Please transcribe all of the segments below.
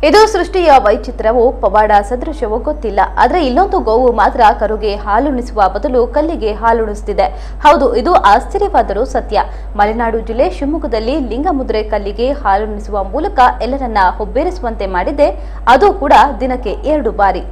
ಇದು ಸೃಷ್ಟಿಯ ವೈಚಿತ್ರವೋ ಪವಾಡ ಸದೃಶವೋ ಗೊತ್ತಿಲ್ಲ ಆದ್ರೆ ಇಲ್ಲೊಂದು ಗೋವು ಮಾತ್ರ ಕರುಗೆ ಹಾಲುಣಿಸುವ ಬದಲು ಕಲ್ಲಿಗೆ ಹಾಲುಣಿಸುತ್ತಿದೆ ಹೌದು ಇದು ಆಶ್ಚರ್ಯವಾದರೂ ಸತ್ಯ ಮಲೆನಾಡು ಜಿಲ್ಲೆ ಶಿವಮೊಗ್ಗದಲ್ಲಿ ಲಿಂಗಮುದ್ರೆ ಕಲ್ಲಿಗೆ ಹಾಲುಣಿಸುವ ಮೂಲಕ ಎಲ್ಲರನ್ನ ಹುಬ್ಬೇರಿಸುವಂತೆ ಮಾಡಿದೆ ಅದು ಕೂಡ ದಿನಕ್ಕೆ ಎರಡು ಬಾರಿ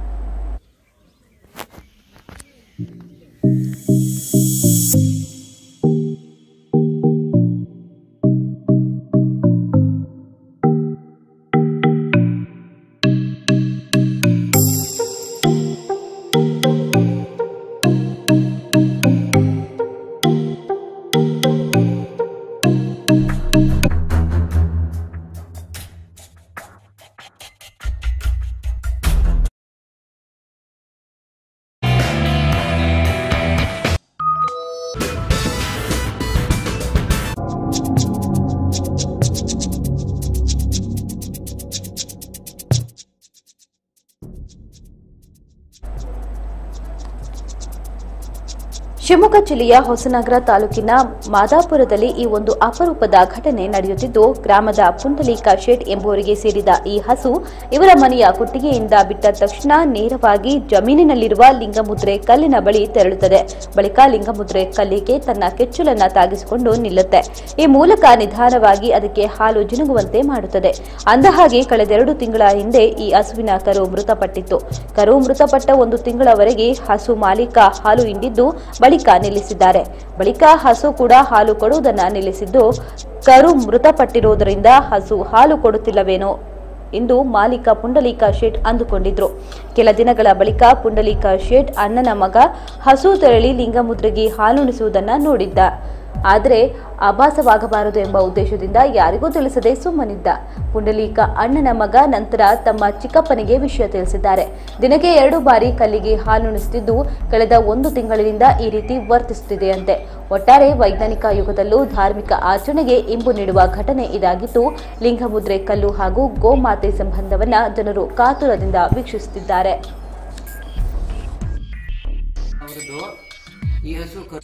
ಶಿವಮೊಗ್ಗ ಜಿಲ್ಲೆಯ ಹೊಸನಗರ ತಾಲೂಕಿನ ಮಾದಾಪುರದಲ್ಲಿ ಈ ಒಂದು ಅಪರೂಪದ ಘಟನೆ ನಡೆಯುತ್ತಿದ್ದು ಗ್ರಾಮದ ಪುಂಡಲೀಕ ಶೇಟ್ ಎಂಬುವರಿಗೆ ಸೇರಿದ ಈ ಹಸು ಇವರ ಮನೆಯ ಕುಟ್ಟಿಗೆಯಿಂದ ಬಿಟ್ಟ ತಕ್ಷಣ ನೇರವಾಗಿ ಜಮೀನಿನಲ್ಲಿರುವ ಲಿಂಗಮುದ್ರೆ ಕಲ್ಲಿನ ಬಳಿ ತೆರಳುತ್ತದೆ ಬಳಿಕ ಲಿಂಗಮುದ್ರೆ ಕಲ್ಲಿಗೆ ತನ್ನ ಕೆಚ್ಚಲನ್ನ ತಾಗಿಸಿಕೊಂಡು ನಿಲ್ಲುತ್ತೆ ಈ ಮೂಲಕ ನಿಧಾನವಾಗಿ ಅದಕ್ಕೆ ಹಾಲು ಜಿನುಗುವಂತೆ ಮಾಡುತ್ತದೆ ಅಂದಹಾಗೆ ಕಳೆದೆರಡು ತಿಂಗಳ ಹಿಂದೆ ಈ ಹಸುವಿನ ಕರು ಮೃತಪಟ್ಟಿತ್ತು ಕರು ಮೃತಪಟ್ಟ ಒಂದು ತಿಂಗಳವರೆಗೆ ಹಸು ಮಾಲೀಕ ಹಾಲು ಹಿಂಡಿದ್ದು ಬಳಿಕ ನಿಲ್ಲಿಸಿದ್ದಾರೆ ಬಳಿಕ ಹಸು ಕೂಡ ಹಾಲು ಕೊಡುವುದನ್ನ ನಿಲ್ಲಿಸಿದ್ದು ಕರು ಮೃತಪಟ್ಟಿರುವುದರಿಂದ ಹಸು ಹಾಲು ಕೊಡುತ್ತಿಲ್ಲವೇನೋ ಎಂದು ಮಾಲೀಕ ಪುಂಡಲೀಕ ಶೇಟ್ ಅಂದುಕೊಂಡಿದ್ರು ಕೆಲ ದಿನಗಳ ಬಳಿಕ ಪುಂಡಲೀಕ ಶೇಟ್ ಅಣ್ಣನ ಮಗ ಹಸು ತೆರಳಿ ಲಿಂಗಮುದ್ರೆಗೆ ಹಾಲುಣಿಸುವುದನ್ನ ನೋಡಿದ್ದ ಆದರೆ ಆಭಾಸವಾಗಬಾರದು ಎಂಬ ಉದ್ದೇಶದಿಂದ ಯಾರಿಗೂ ತಿಳಿಸದೆ ಸುಮ್ಮನಿದ್ದ ಪುಂಡಲೀಕ ಅಣ್ಣನ ಮಗ ನಂತರ ತಮ್ಮ ಚಿಕ್ಕಪ್ಪನಿಗೆ ವಿಷಯ ತಿಳಿಸಿದ್ದಾರೆ ದಿನಕ್ಕೆ ಎರಡು ಬಾರಿ ಕಲ್ಲಿಗೆ ಹಾಲುಣಿಸುತ್ತಿದ್ದು ಕಳೆದ ಒಂದು ತಿಂಗಳಿನಿಂದ ಈ ರೀತಿ ವರ್ತಿಸುತ್ತಿದೆಯಂತೆ ಒಟ್ಟಾರೆ ವೈಜ್ಞಾನಿಕ ಯುಗದಲ್ಲೂ ಧಾರ್ಮಿಕ ಆಚರಣೆಗೆ ಇಂಬು ನೀಡುವ ಘಟನೆ ಇದಾಗಿದ್ದು ಲಿಂಗಮುದ್ರೆ ಕಲ್ಲು ಹಾಗೂ ಗೋಮಾತೆ ಸಂಬಂಧವನ್ನ ಜನರು ಕಾತುರದಿಂದ ವೀಕ್ಷಿಸುತ್ತಿದ್ದಾರೆ ಅವ್ರದ್ದು ಈ ಹಸು ಕರು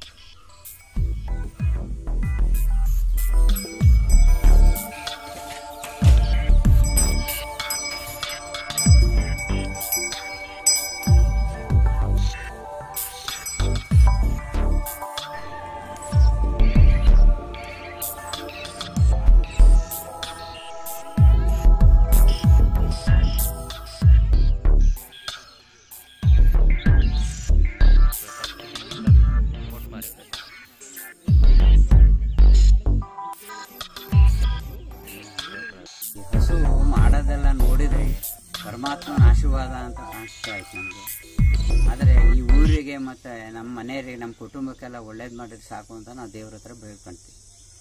ಈ ಹಸು ಮಾಡೋದೆಲ್ಲ ನೋಡಿದ್ರೆ ಪರಮಾತ್ಮನ ಆಶೀರ್ವಾದ ಅಂತ ಕಾಣಿಸ್ತಾ ಇತ್ತು ನಮಗೆ ಆದರೆ ಈ ಊರಿಗೆ ಮತ್ತು ನಮ್ಮ ಮನೆಯವರಿಗೆ ನಮ್ಮ ಕುಟುಂಬಕ್ಕೆಲ್ಲ ಒಳ್ಳೇದು ಮಾಡಿದ್ರೆ ಸಾಕು ಅಂತ ನಾವು ದೇವ್ರ ಹತ್ರ ಬೇಡ್ಕೊಂತೀವಿ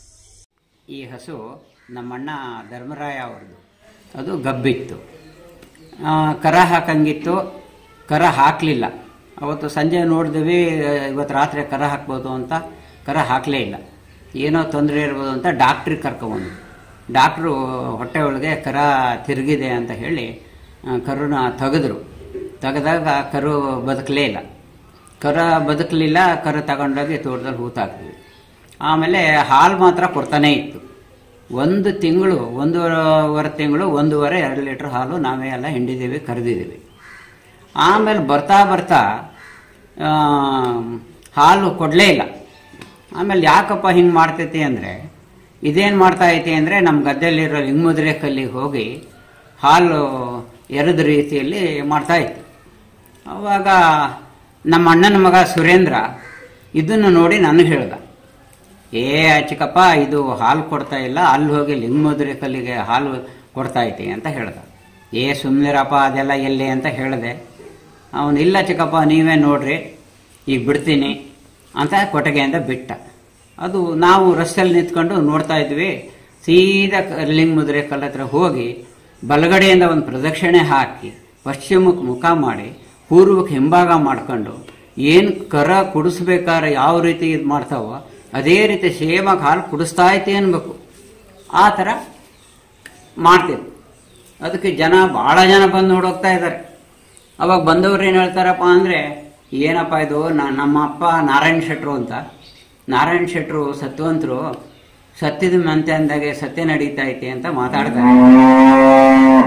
ಈ ಹಸು ನಮ್ಮಣ್ಣ ಧರ್ಮರಾಯ ಅವ್ರದ್ದು ಅದು ಗಬ್ಬಿತ್ತು ಆ, ಕರ ಹಾಕಂಗಿತ್ತು ಕರ ಹಾಕಲಿಲ್ಲ ಅವತ್ತು ಸಂಜೆ ನೋಡಿದ್ವಿ ಇವತ್ತು ರಾತ್ರಿ ಕರ ಹಾಕ್ಬೋದು ಅಂತ ಕರ ಹಾಕಲೇ ಇಲ್ಲ ಏನೋ ತೊಂದರೆ ಇರ್ಬೋದು ಅಂತ ಡಾಕ್ಟ್ರಿಗೆ ಕರ್ಕೊಂಬಂದು ಡಾಕ್ಟ್ರು ಹೊಟ್ಟೆ ಒಳಗೆ ಕರ ತಿರುಗಿದೆ ಅಂತ ಹೇಳಿ ಆ, ಕರುನ ತೆಗೆದ್ರು ತೆಗೆದಾಗ ಕರು ಬದುಕಲೇ ಇಲ್ಲ ಕರ ಬದುಕಲಿಲ್ಲ ಕರು ತಗೊಂಡೋಗಿ ತೋಟದಲ್ಲಿ ಹೂತಾಕ್ತೀವಿ ಆಮೇಲೆ ಹಾಲು ಮಾತ್ರ ಕೊಡ್ತಾನೇ ಇತ್ತು ಒಂದು ತಿಂಗಳು ಒಂದೂವರೆ ತಿಂಗಳು ಒಂದೂವರೆ ಎರಡು ಲೀಟ್ರ್ ಹಾಲು ನಾವೇ ಎಲ್ಲ ಹಿಂಡಿದ್ದೀವಿ ಕರೆದಿದ್ದೀವಿ ಆಮೇಲೆ ಬರ್ತಾ ಬರ್ತಾ ಆ, ಹಾಲು ಕೊಡಲೇ ಇಲ್ಲ ಆಮೇಲೆ ಯಾಕಪ್ಪ ಹಿಂಗೆ ಮಾಡ್ತೈತಿ ಅಂದರೆ ಇದೇನು ಮಾಡ್ತಾ ಐತಿ ಅಂದರೆ ನಮ್ಮ ಗದ್ದೆಯಲ್ಲಿರೋ ಲಿಂಗಮುದ್ರೆ ಕಲ್ಲಿಗೆ ಹೋಗಿ ಹಾಲು ಎರೆದ ರೀತಿಯಲ್ಲಿ ಮಾಡ್ತಾ ಇತ್ತು ಅವಾಗ ನಮ್ಮ ಅಣ್ಣನ ಮಗ ಸುರೇಂದ್ರ ಇದನ್ನು ನೋಡಿ ನನಗೆ ಹೇಳ್ದ ಏ ಚಿಕ್ಕಪ್ಪ ಇದು ಹಾಲು ಕೊಡ್ತಾ ಇಲ್ಲ ಅಲ್ಲಿ ಹೋಗಿ ಲಿಂಗಮುದ್ರೆ ಕಲ್ಲಿಗೆ ಹಾಲು ಕೊಡ್ತಾ ಐತಿ ಅಂತ ಹೇಳ್ದ ಏ ಸುಮ್ಮನಿರಪ್ಪ ಅದೆಲ್ಲ ಎಲ್ಲಿ ಅಂತ ಹೇಳಿದೆ ಅವನು ಇಲ್ಲ ಚಿಕ್ಕಪ್ಪ ನೀವೇ ನೋಡ್ರಿ ಈಗ ಬಿಡ್ತೀನಿ ಅಂತ ಕೊಟ್ಟಿಗೆಯಿಂದ ಬಿಟ್ಟ ಅದು ನಾವು ರಸ್ತೆಯಲ್ಲಿ ನಿಂತ್ಕೊಂಡು ನೋಡ್ತಾ ಇದ್ವಿ ಸೀದಾ ಕ- ಲಿಂಗಮುದ್ರೆ ಕಲ್ಲ ಹತ್ರ ಹೋಗಿ ಬಲಗಡೆಯಿಂದ ಒಂದು ಪ್ರದಕ್ಷಿಣೆ ಹಾಕಿ ಪಶ್ಚಿಮಕ್ಕೆ ಮುಖ ಮಾಡಿ ಪೂರ್ವಕ್ಕೆ ಹಿಂಭಾಗ ಮಾಡ್ಕೊಂಡು ಏನು ಕರ ಕುಡಿಸ್ಬೇಕಾದ್ರೆ ಯಾವ ರೀತಿ ಇದು ಮಾಡ್ತಾವೋ ಅದೇ ರೀತಿ ಸೇಮಾಗಿ ಹಾಲು ಕುಡಿಸ್ತಾ ಐತಿ ಅನ್ಬೇಕು ಆ ಥರ ಮಾಡ್ತೀವಿ ಅದಕ್ಕೆ ಜನ ಭಾಳ ಜನ ಬಂದು ನೋಡೋಗ್ತಾ ಇದ್ದಾರೆ ಅವಾಗ ಬಂದವ್ರು ಏನು ಹೇಳ್ತಾರಪ್ಪ ಅಂದರೆ ಏನಪ್ಪ ಇದು ನ- ನಮ್ಮ ಅಪ್ಪ ನಾರಾಯಣ ಶೆಟ್ರು ಅಂತ ನಾರಾಯಣ ಶೆಟ್ರು ಸತ್ವಂತರು ಸತ್ಯದ ಮಂತೆ ಅಂದಾಗೆ ಸತ್ಯ ನಡೀತಾ ಐತೆ ಅಂತ ಮಾತಾಡ್ತಾರೆ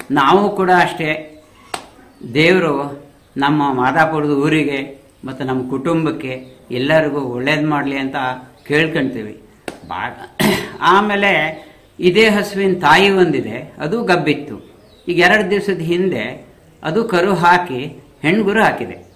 ನಾವು ಕೂಡ ಅಷ್ಟೇ ದೇವರು ನಮ್ಮ ಮಾದಾಪುರದ ಊರಿಗೆ ಮತ್ತು ನಮ್ಮ ಕುಟುಂಬಕ್ಕೆ ಎಲ್ಲರಿಗೂ ಒಳ್ಳೇದು ಮಾಡಲಿ ಅಂತ ಕೇಳ್ಕೊಂತೀವಿ ಬಾ ಆಮೇಲೆ ಇದೇ ಹಸುವಿನ ತಾಯಿ ಒಂದಿದೆ ಅದು ಗಬ್ಬಿತ್ತು ಈಗ ಎರಡು ದಿವಸದ ಹಿಂದೆ ಅದು ಕರು ಹಾಕಿ ಹೆಣ್ಗುರು ಹಾಕಿದೆ